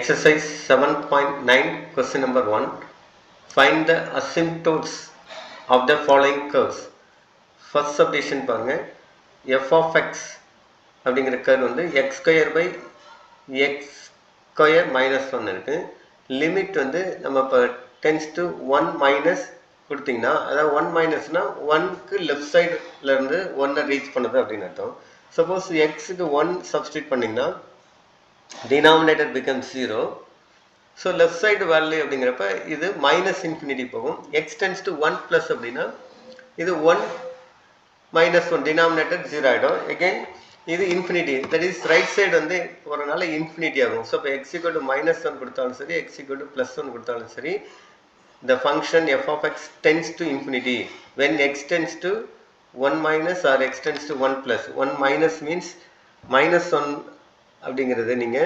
Exercise 7.9 question number 1 Find the asymptotes of the following curves First subdivision பாருங்க f of x அப்படிங்கிற curve வந்து x square by x square minus 1 இருக்கு limit வந்து நம்ம இப்போ tense to one minus கொடுத்தீங்கன்னா அதாவது ஒன் மைனஸ்னா ஒன்க்கு லெஃப்ட் சைடுல இருந்து ஒன்னை ரீச் பண்ணுது அப்படின்னு அர்த்தம் சப்போஸ் எக்ஸுக்கு ஒன் சப்ஸ்டியூட் பண்ணிங்கன்னா denominator becomes 0 so left side value அப்படிங்கிறப்ப இது மைனஸ் இன்ஃபினிட்டி போகும் x tends to one plus அப்படின்னா இது one minus one denominator zero ஆகிடும் எகைன் இது infinity that is right side வந்து போகிறனால இன்ஃபினிட்டி ஆகும் ஸோ இப்போ x equal to minus one கொடுத்தாலும் சரி x equal to plus one கொடுத்தாலும் சரி the function f of x tends to infinity when x tends to 1 minus or x tends to 1 plus 1 minus means minus 1 அப்படிங்கிறது நீங்கள்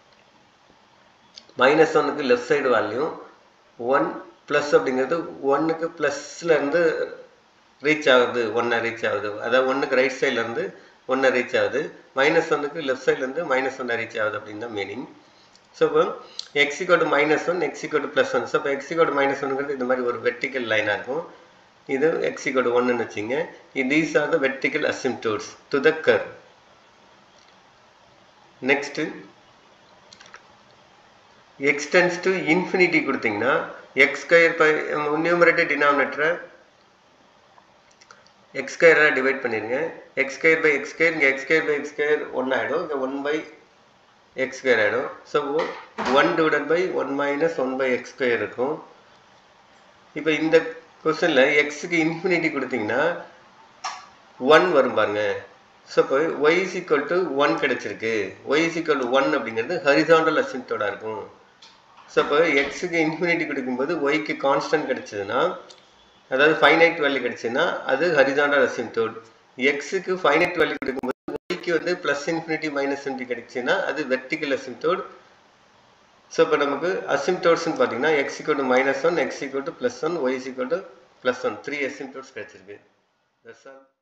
minus ஒன்னுக்கு left side value one plus அப்படிங்கிறது ஒன்னுக்கு ப்ளஸ்லேருந்து reach ஆகுது ஒன்றை reach ஆகுது அதாவது ஒன்றுக்கு ரைட் சைட்லேருந்து ஒன்றை ரீச் ஆகுது மைனஸ் ஒன்னுக்கு லெஃப்ட் சைட்லேருந்து மைனஸ் ஒன்றை ரீச் ஆகுது அப்படின்னு தான் மீனிங் ஸோ இப்போ x equal to minus one x equal to plus one so இப்போ எக்ஸ் ஈக்குவல் டு மைனஸ் ஒன்னுங்கிறது இந்த மாதிரி ஒரு வெர்டிக்கல் லைனாக இருக்கும் இது எக்ஸ் ஈக்குவல் டு ஒன்னு வச்சுங்க these are the vertical asymptotes to the cur next x tends to infinity கொடுத்தீங்கன்னா எக்ஸ் ஸ்கொயர் பை நியூமரேட்டர் டினாமினேட்டரை எக்ஸ் ஸ்கொயராக டிவைட் பண்ணிடுங்க x square by x square இங்கே x square by x square one ஆகிடும் இங்கே one by x square ஆகிடும் so one divided by one minus one by x square இருக்கும் இப்போ இந்த கொஸ்டினில் எக்ஸுக்கு இன்ஃபினிட்டி கொடுத்தீங்கன்னா ஒன் வரும் பாருங்க ஸோ இப்போ y is equal to one கிடச்சிருக்கு y is equal to one அப்படிங்கிறது ஹரிசாண்டல் அசிம்டோட இருக்கும் ஸோ இப்போ எக்ஸுக்கு இன்ஃபினிட்டி கொடுக்கும்போது ஒய்க்கு கான்ஸ்டன்ட் கிடைச்சதுன்னா அதாவது ஃபைனைட் வேல்யூ கிடைச்சுன்னா அது ஹரிசாண்டல் அசிம்டோட் எக்ஸுக்கு ஃபைனைட் வேல்யூ கொடுக்கும்போது ஒய்க்கு வந்து ப்ளஸ் இன்ஃபினிட்டி மைனஸ் இன்ஃபினிட்டி கிடைச்சுன்னா அது வெர்டிக்கல் அசிம்டோட் ஸோ இப்போ நமக்கு அசிம்டோட்ஸ்னு பார்த்தீங்கன்னா x equal to minus one x equal to plus one y equal to plus one three asymptotes கிடைச்சிருக்கு தட்ஸ் ஆல்